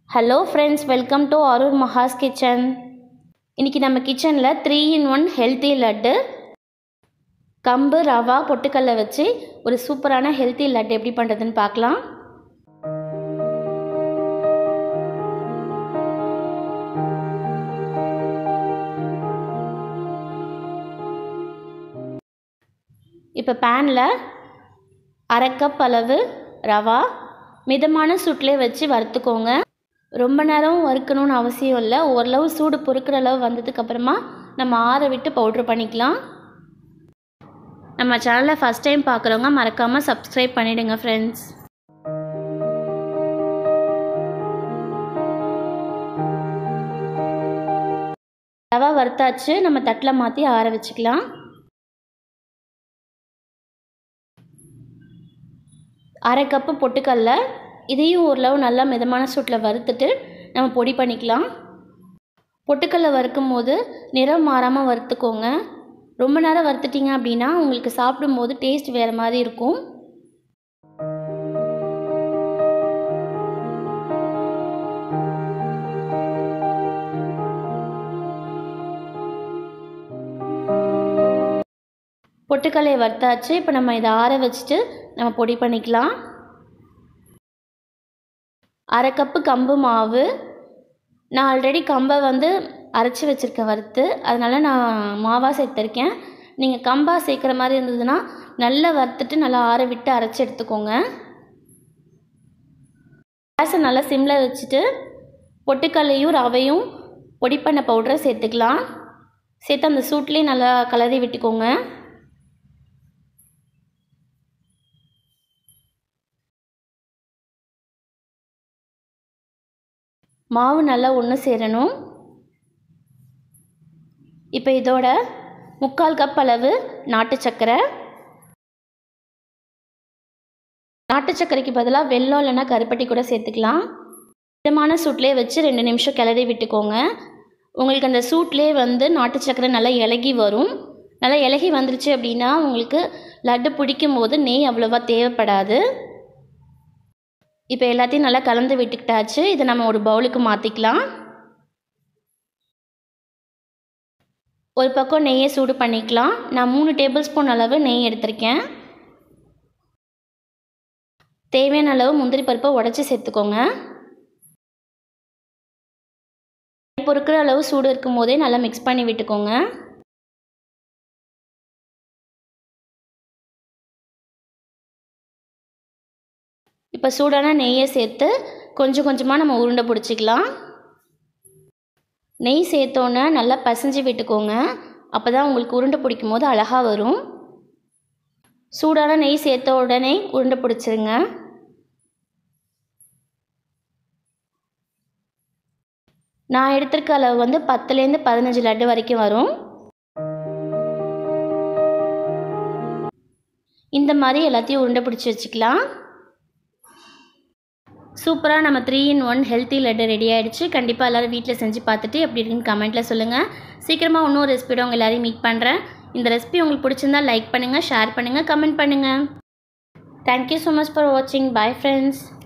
hello friends welcome to Aroor Maha's kitchen இன்றைக்கி நம்ம கிச்சனில் three in one healthy laddu கம்பு ரவா பொட்டுக்கல்லை வச்சு ஒரு சூப்பரான ஹெல்த்தி லட்டு எப்படி பண்ணுறதுன்னு பார்க்கலாம் இப்போ பேனில் அரை கப் அளவு ரவா மிதமான சூட்டிலே வச்சு வறுத்துக்கோங்க ரொம்ப நேரம் வறுக்கணும்னு அவசியம் இல்லை ஓரளவு சூடு பொறுக்கிற அளவு வந்ததுக்கப்புறமா நம்ம ஆற விட்டு பவுட்ரு பண்ணிக்கலாம் நம்ம சேனலை ஃபஸ்ட் டைம் பார்க்குறவங்க மறக்காமல் சப்ஸ்கிரைப் பண்ணிவிடுங்க ஃப்ரெண்ட்ஸ் ரவா வறுத்தாச்சு நம்ம தட்டில் மாற்றி ஆற வச்சுக்கலாம் அரை கப்பு பொட்டுக்கல்ல இதையும் ஓரளவு நல்லா மிதமான சூட்டில் வறுத்துட்டு நம்ம பொடி பண்ணிக்கலாம் பொட்டுக்கல்ல வறுக்கும் போது நிறம் மாறாமல் வறுத்துக்கோங்க ரொம்ப நேரம் வறுத்துட்டிங்க அப்படின்னா உங்களுக்கு சாப்பிடும்போது டேஸ்ட் வேறு மாதிரி இருக்கும் பொட்டுக்கல்லையை வறுத்தாச்சு இப்போ நம்ம இதை ஆற வச்சுட்டு நம்ம பொடி பண்ணிக்கலாம் அரை கப்பு கம்பு மாவு நான் ஆல்ரெடி கம்பை வந்து அரைச்சி வச்சுருக்கேன் வறுத்து அதனால் நான் மாவாக சேர்த்துருக்கேன் நீங்கள் கம்பாக சேர்க்குற மாதிரி இருந்ததுன்னா நல்லா வறுத்துட்டு நல்லா ஆற விட்டு அரைச்சி எடுத்துக்கோங்க கேஸை நல்லா சிம்மில் வச்சுட்டு பொட்டுக்கல்லையும் ரவையும் பொடி பண்ண பவுடரை சேர்த்துக்கலாம் சேர்த்து அந்த சூட்லேயே நல்லா கலரி விட்டுக்கோங்க மாவு நல்லா ஒன்று சேரணும் இப்போ இதோட முக்கால் கப் அளவு நாட்டு சர்க்கரை நாட்டு சர்க்கரைக்கு பதிலாக வெல்லம் இல்லைன்னா கருப்பட்டி கூட சேர்த்துக்கலாம் மிதமான சூட்லேயே வச்சு ரெண்டு நிமிஷம் கிளறி விட்டுக்கோங்க உங்களுக்கு அந்த சூட்லேயே வந்து நாட்டு சர்க்கரை நல்லா இலகி வரும் நல்லா இலகி வந்துருச்சு அப்படின்னா உங்களுக்கு லட்டு பிடிக்கும் போது நெய் அவ்வளோவா தேவைப்படாது இப்போ எல்லாத்தையும் நல்லா கலந்து விட்டுக்கிட்டாச்சு இதை நம்ம ஒரு பவுலுக்கு மாற்றிக்கலாம் ஒரு பக்கம் நெய்யை சூடு பண்ணிக்கலாம் நான் மூணு டேபிள் ஸ்பூன் அளவு நெய் எடுத்திருக்கேன் தேவையான அளவு முந்திரி பருப்பை உடச்சி சேர்த்துக்கோங்க பொறுக்கிற அளவு சூடு இருக்கும் போதே நல்லா மிக்ஸ் பண்ணி விட்டுக்கோங்க இப்போ சூடான நெய்யை சேர்த்து கொஞ்சம் கொஞ்சமாக நம்ம உருண்டை பிடிச்சிக்கலாம் நெய் சேர்த்தோன்னே நல்லா பசைஞ்சு விட்டுக்கோங்க அப்போ தான் உங்களுக்கு உருண்டை பிடிக்கும் போது அழகாக வரும் சூடான நெய் சேர்த்த உடனே உருண்டை பிடிச்சிருங்க நான் எடுத்திருக்க அளவு வந்து பத்துலேருந்து பதினஞ்சு லட்டு வரைக்கும் வரும் இந்த மாதிரி எல்லாத்தையும் உருண்டை பிடிச்சி வச்சுக்கலாம் சூப்பராக நம்ம three in one healthy laddu ready ஆகிடுச்சு கண்டிப்பாக எல்லோரும் வீட்டில் செஞ்சு பார்த்துட்டு எப்படி இருக்குன்னு கமெண்ட்டில் சொல்லுங்கள் சீக்கிரமாக இன்னொரு ரெசிபியோட உங்கள் எல்லோரையும் மீட் பண்ணுறேன் இந்த ரெசிபி உங்களுக்கு பிடிச்சிருந்தா லைக் பண்ணுங்கள் ஷேர் பண்ணுங்கள் கமெண்ட் பண்ணுங்கள் தேங்க்யூ ஸோ மச் ஃபார் வாட்சிங் பாய் ஃப்ரெண்ட்ஸ்